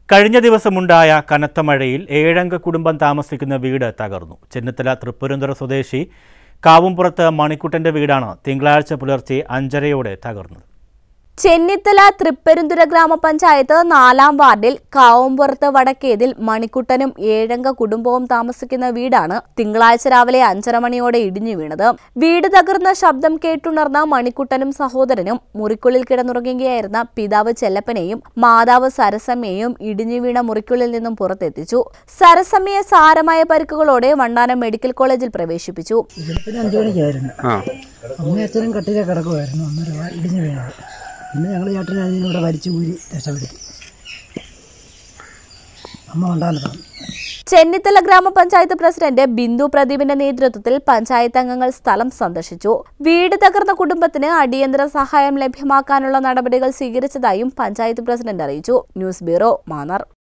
കഴിഞ്ഞ ദിവസമുണ്ടായ കനത്ത മഴയിൽ ഏഴംഗ കുടുംബം താമസിക്കുന്ന വീട് തകർന്നു ചെന്നിത്തല തൃപ്പൂരന്തര സ്വദേശി കാവുംപുറത്ത് മണിക്കുട്ടന്റെ വീടാണ് തിങ്കളാഴ്ച പുലർച്ചെ അഞ്ചരയോടെ തകർന്നത് ചെന്നിത്തല തൃപ്പരുന്തുര ഗ്രാമപഞ്ചായത്ത് നാലാം വാർഡിൽ കാവുംപുറത്ത് വടക്കേതിൽ മണിക്കുട്ടനും ഏഴംഗ കുടുംബവും താമസിക്കുന്ന വീടാണ് തിങ്കളാഴ്ച രാവിലെ അഞ്ചര മണിയോടെ ഇടിഞ്ഞു വീണത് വീട് തകർന്ന ശബ്ദം കേട്ടുണർന്ന മണിക്കുട്ടനും സഹോദരനും മുറിക്കുള്ളിൽ കിടന്നുറങ്ങുകയായിരുന്ന പിതാവ് ചെല്ലപ്പനെയും മാതാവ് സരസമ്മയെയും ഇടിഞ്ഞു വീണ മുറിക്കുള്ളിൽ നിന്നും പുറത്തെത്തിച്ചു സരസമ്മയെ സാരമായ പരിക്കുകളോടെ വണ്ടാനം മെഡിക്കൽ കോളേജിൽ പ്രവേശിപ്പിച്ചു വെളുപ്പിന് അഞ്ചു മണിക്കായിരുന്നു അമ്മയും അച്ഛനും കട്ടിലെ കിടക്കുമായിരുന്നു അന്നേരം ഇടിഞ്ഞു വീണത് പിന്നെ ഞങ്ങൾ ചേട്ടനെ അതിനൂടെ വലിച്ചു ഊരി രക്ഷപ്പെടുത്തി അമ്മ ഉണ്ടാകുന്നതാണ് ചെന്നിത്തല ഗ്രാമപഞ്ചായത്ത് പ്രസിഡന്റ് ബിന്ദു പ്രദീപിന്റെ നേതൃത്വത്തിൽ പഞ്ചായത്ത് അംഗങ്ങൾ സ്ഥലം സന്ദർശിച്ചു വീട് തകർന്ന കുടുംബത്തിന് അടിയന്തര സഹായം ലഭ്യമാക്കാനുള്ള നടപടികൾ സ്വീകരിച്ചതായും പഞ്ചായത്ത് പ്രസിഡന്റ് അറിയിച്ചു ന്യൂസ് ബ്യൂറോ മാന്നാർ